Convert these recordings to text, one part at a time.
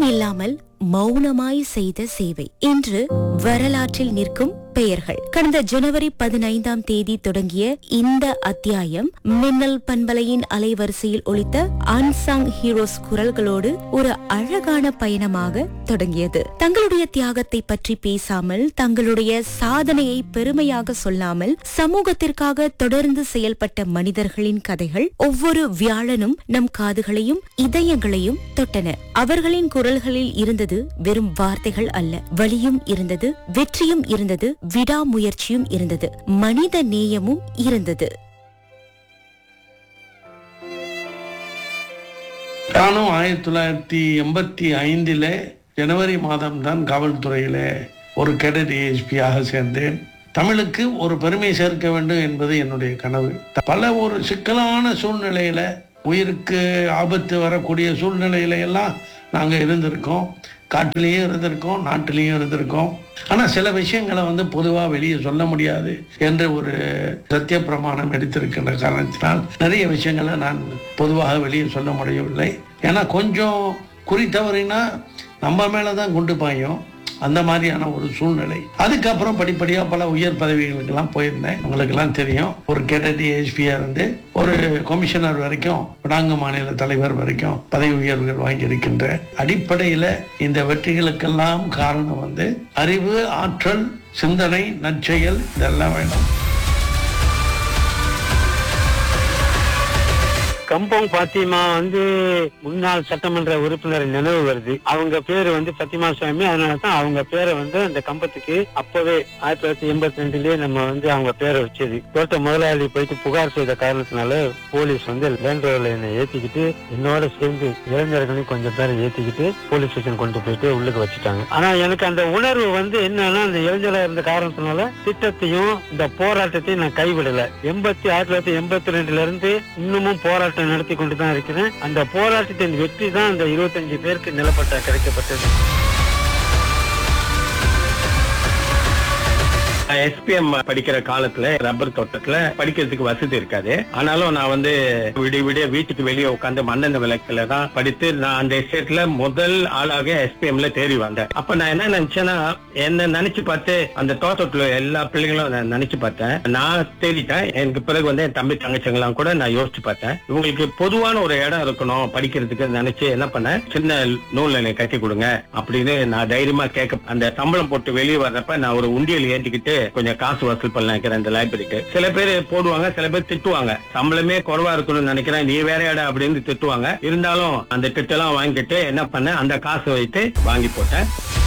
சத்தம் இல்லாமல் மௌனமாய் செய்த சேவை இன்று வரலாற்றில் நிற்கும் பெயர்கள் கடந்த ஜனவரி பதினைந்தாம் தேதி தொடங்கிய இந்த அத்தியாயம் மின்னல் பண்பலையின் அலைவரிசையில் ஒலித்த அன்சாங் ஹீரோஸ் குரல்களோடு ஒரு அழகான பயணமாக தொடங்கியது தங்களுடைய தியாகத்தை பற்றி பேசாமல் தங்களுடைய சாதனையை பெருமையாக சொல்லாமல் சமூகத்திற்காக தொடர்ந்து செயல்பட்ட மனிதர்களின் கதைகள் ஒவ்வொரு வியாழனும் நம் காதுகளையும் இதயங்களையும் தொட்டன அவர்களின் குரல்களில் இருந்தது வெறும் வார்த்தைகள் அல்ல வலியும் இருந்தது வெற்றியும் இருந்தது விடாமுயற்சியும் இருந்தது மனித நேயமும் இருந்தது நானும் ஆயிரத்தி தொள்ளாயிரத்தி எண்பத்தி ஐந்தில் ஜனவரி மாதம்தான் காவல்துறையில் ஒரு கேடட் ஏஎஸ்பியாக சேர்ந்தேன் தமிழுக்கு ஒரு பெருமை சேர்க்க வேண்டும் என்பது என்னுடைய கனவு பல ஒரு சிக்கலான சூழ்நிலையில் உயிருக்கு ஆபத்து வரக்கூடிய சூழ்நிலையில எல்லாம் நாங்கள் இருந்திருக்கோம் காட்டிலையும் இருந்திருக்கோம் நாட்டிலையும் இருந்திருக்கோம் ஆனால் சில விஷயங்களை வந்து பொதுவாக வெளியே சொல்ல முடியாது என்ற ஒரு சத்திய பிரமாணம் எடுத்திருக்கின்ற காரணத்தினால் நிறைய விஷயங்களை நான் பொதுவாக வெளியே சொல்ல முடியவில்லை ஏன்னா கொஞ்சம் குறி தவறினா நம்ம மேலே தான் கொண்டு பாயும் அந்த மாதிரியான ஒரு சூழ்நிலை அதுக்கப்புறம் படிப்படியாக பல உயர் பதவிகளுக்கெல்லாம் போயிருந்தேன் உங்களுக்கெல்லாம் தெரியும் ஒரு கேட்டடி ஏஎஸ்பியாக இருந்து ஒரு கமிஷனர் வரைக்கும் விடாங்க மாநில தலைவர் வரைக்கும் பதவி உயர்வுகள் வாங்கியிருக்கின்ற அடிப்படையில் இந்த வெற்றிகளுக்கெல்லாம் காரணம் வந்து அறிவு ஆற்றல் சிந்தனை நற்செயல் இதெல்லாம் வேணும் கம்போங் பாத்திமா வந்து முன்னாள் சட்டமன்ற உறுப்பினர் நினைவு வருது அவங்க பேரு வந்து பத்திமா சுவாமி அதனால தான் அவங்க பேரை வந்து அந்த கம்பத்துக்கு அப்பவே ஆயிரத்தி தொள்ளாயிரத்தி எண்பத்தி ரெண்டுலயே நம்ம வந்து அவங்க பேரை வச்சது தோட்ட முதலாளி போயிட்டு புகார் செய்த காரணத்தினால போலீஸ் வந்து லேண்ட் ரோட்ல என்னை ஏத்திக்கிட்டு என்னோட சேர்ந்து இளைஞர்களையும் கொஞ்சம் பேரை ஏத்திக்கிட்டு போலீஸ் ஸ்டேஷன் கொண்டு போயிட்டு உள்ளுக்கு வச்சுட்டாங்க ஆனா எனக்கு அந்த உணர்வு வந்து என்னன்னா அந்த இளைஞரா இருந்த காரணத்தினால திட்டத்தையும் இந்த போராட்டத்தையும் நான் கைவிடல எண்பத்தி ஆயிரத்தி தொள்ளாயிரத்தி எண்பத்தி ரெண்டுல இருந்து இன்னமும் போராட்டம் நடத்தி கொண்டு தான் இருக்கிறேன் அந்த போராட்டத்தின் வெற்றி தான் அந்த இருபத்தஞ்சு பேருக்கு நிலப்பட்டா கிடைக்கப்பட்டது எஸ்பிஎம் படிக்கிற காலத்துல ரப்பர் தோட்டத்துல படிக்கிறதுக்கு வசதி இருக்காது ஆனாலும் நான் வந்து விடிய விடிய வீட்டுக்கு வெளியே உட்காந்து மண்ணெண்ண விளக்குல தான் படித்து நான் அந்த எஸ்டேட்ல முதல் ஆளாக எஸ்பிஎம்ல தேறி வந்தேன் அப்ப நான் என்ன நினைச்சேன்னா என்ன நினைச்சு பார்த்து அந்த தோட்டத்துல எல்லா பிள்ளைங்களும் நான் நினைச்சு பார்த்தேன் நான் தேடிட்டேன் எனக்கு பிறகு வந்து என் தம்பி தங்கச்சிங்கெல்லாம் கூட நான் யோசிச்சு பார்த்தேன் இவங்களுக்கு பொதுவான ஒரு இடம் இருக்கணும் படிக்கிறதுக்கு நினைச்சு என்ன பண்ணேன் சின்ன நூல் என்னை கட்டி கொடுங்க அப்படின்னு நான் தைரியமா கேட்க அந்த சம்பளம் போட்டு வெளியே வர்றப்ப நான் ஒரு உண்டியல் ஏற்றிக்கிட்டு கொஞ்சம் காசு வசூல் பண்ண நினைக்கிறேன் இந்த லைப்ரரிக்கு சில பேர் போடுவாங்க சில பேர் திட்டுவாங்க சம்பளமே குறைவா இருக்கணும்னு நினைக்கிறேன் நீ வேற இடம் அப்படின்னு திட்டுவாங்க இருந்தாலும் அந்த திட்டெல்லாம் வாங்கிட்டு என்ன பண்ணேன் அந்த காசு வைத்து வாங்கி போட்டேன்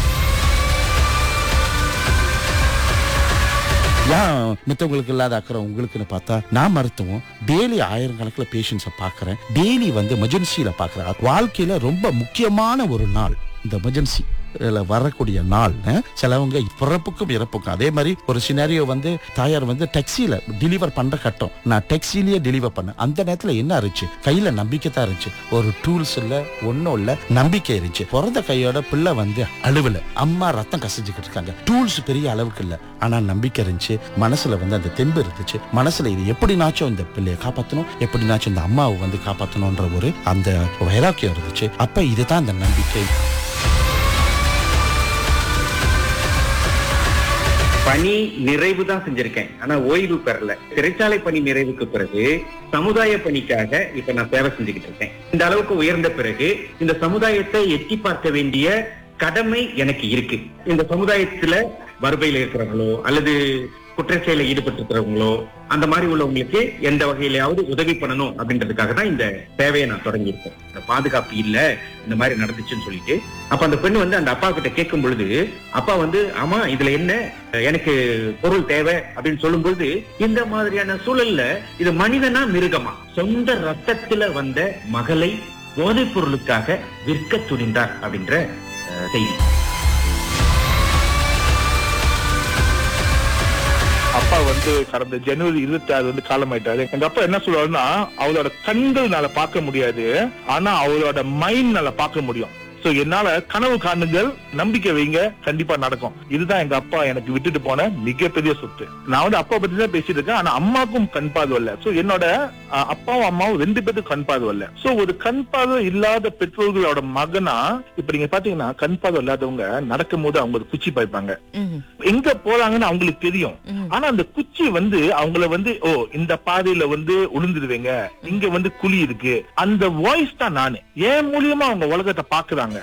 ஏன் மித்தவங்களுக்கு இல்லாத அக்கறை உங்களுக்குன்னு பார்த்தா நான் மருத்துவம் டெய்லி ஆயிரக்கணக்கில் பேஷண்ட்ஸை பார்க்குறேன் டெய்லி வந்து எமர்ஜென்சியில் பார்க்குறேன் வாழ்க்கையில் ரொம்ப முக்கியமான ஒரு நாள் இந்த எமர்ஜென்சி வரக்கூடிய நாள் அஹ், சிலவங்க பிறப்புக்கும் இறப்புக்கும் அதே மாதிரி ஒரு சினாரியோ வந்து தாயார் வந்து டாக்ஸியில் டெலிவர் பண்ற கட்டம் நான் டாக்ஸிலேயே டெலிவர் பண்ணேன் அந்த நேரத்தில் என்ன இருந்துச்சு கையில நம்பிக்கை தான் இருந்துச்சு ஒரு டூல்ஸ் இல்ல ஒன்றும் இல்ல நம்பிக்கை இருந்துச்சு பிறந்த கையோட பிள்ளை வந்து அழுவல அம்மா ரத்தம் கசிஞ்சுக்கிட்டு இருக்காங்க டூல்ஸ் பெரிய அளவுக்கு இல்ல ஆனா நம்பிக்கை இருந்துச்சு மனசுல வந்து அந்த தெம்பு இருந்துச்சு மனசுல இது எப்படினாச்சும் இந்த பிள்ளையை காப்பாற்றணும் எப்படினாச்சும் இந்த அம்மாவை வந்து காப்பாற்றணுன்ற ஒரு அந்த வைராக்கியம் இருந்துச்சு அப்ப இதுதான் அந்த நம்பிக்கை பணி நிறைவு தான் செஞ்சிருக்கேன் ஆனா ஓய்வு பெறல சிறைச்சாலை பணி நிறைவுக்கு பிறகு சமுதாய பணிக்காக இப்ப நான் சேவை செஞ்சுக்கிட்டு இருக்கேன் இந்த அளவுக்கு உயர்ந்த பிறகு இந்த சமுதாயத்தை எட்டி பார்க்க வேண்டிய கடமை எனக்கு இருக்கு இந்த சமுதாயத்துல வறுமையில இருக்கிறவங்களோ அல்லது குற்றச்செயல ஈடுபட்டு இருக்கிறவங்களோ அந்த மாதிரி உள்ளவங்களுக்கு எந்த வகையிலாவது உதவி பண்ணணும் அப்படின்றதுக்காக தான் இந்த சேவையை நான் தொடங்கியிருக்கேன் இந்த பாதுகாப்பு இல்ல இந்த மாதிரி நடந்துச்சுன்னு சொல்லிட்டு அப்ப அந்த பெண் வந்து அந்த அப்பா கிட்ட கேட்கும் பொழுது அப்பா வந்து ஆமா இதுல என்ன எனக்கு பொருள் தேவை அப்படின்னு சொல்லும் பொழுது இந்த மாதிரியான சூழல்ல இது மனிதனா மிருகமா சொந்த ரத்தத்துல வந்த மகளை போதைப் பொருளுக்காக விற்க துணிந்தார் அப்படின்ற அஹ், செய்தி அப்பா வந்து கடந்த ஜனவரி இருபத்தி ஆறு வந்து காலமாயிட்டாரு எங்க அப்பா என்ன சொல்லுவாருன்னா அவளோட கண்கள்னால பார்க்க முடியாது ஆனா அவளோட மைண்ட்னால பார்க்க முடியும் சோ என்னால கனவு காணுங்கள் நம்பிக்கை வைங்க கண்டிப்பா நடக்கும் இதுதான் எங்க அப்பா எனக்கு விட்டுட்டு போன மிகப்பெரிய சொத்து நான் வந்து அப்பா பத்தி தான் பேசிட்டு இருக்கேன் ஆனா அம்மாக்கும் கண் பார்வை இல்ல சோ என்னோட அஹ், அப்பாவும் அம்மாவும் ரெண்டு பேருக்கும் கண் பார்வை இல்ல சோ ஒரு கண் பார்வை இல்லாத பெற்றோர்களோட மகனா இப்ப நீங்க பாத்தீங்கன்னா கண் பார்வை இல்லாதவங்க நடக்கும் போது அவங்க ஒரு குச்சி பாய்ப்பாங்க ம், எங்க போறாங்கன்னு அவங்களுக்கு தெரியும் ம். ஆனா அந்த குச்சி வந்து அவங்கள வந்து ஓ இந்த பாதையில வந்து உளுந்துருவீங்க இங்க வந்து குழி இருக்கு அந்த வாய்ஸ் தான் நானு என் மூலியமா அவங்க உலகத்தை பாக்குறாங்க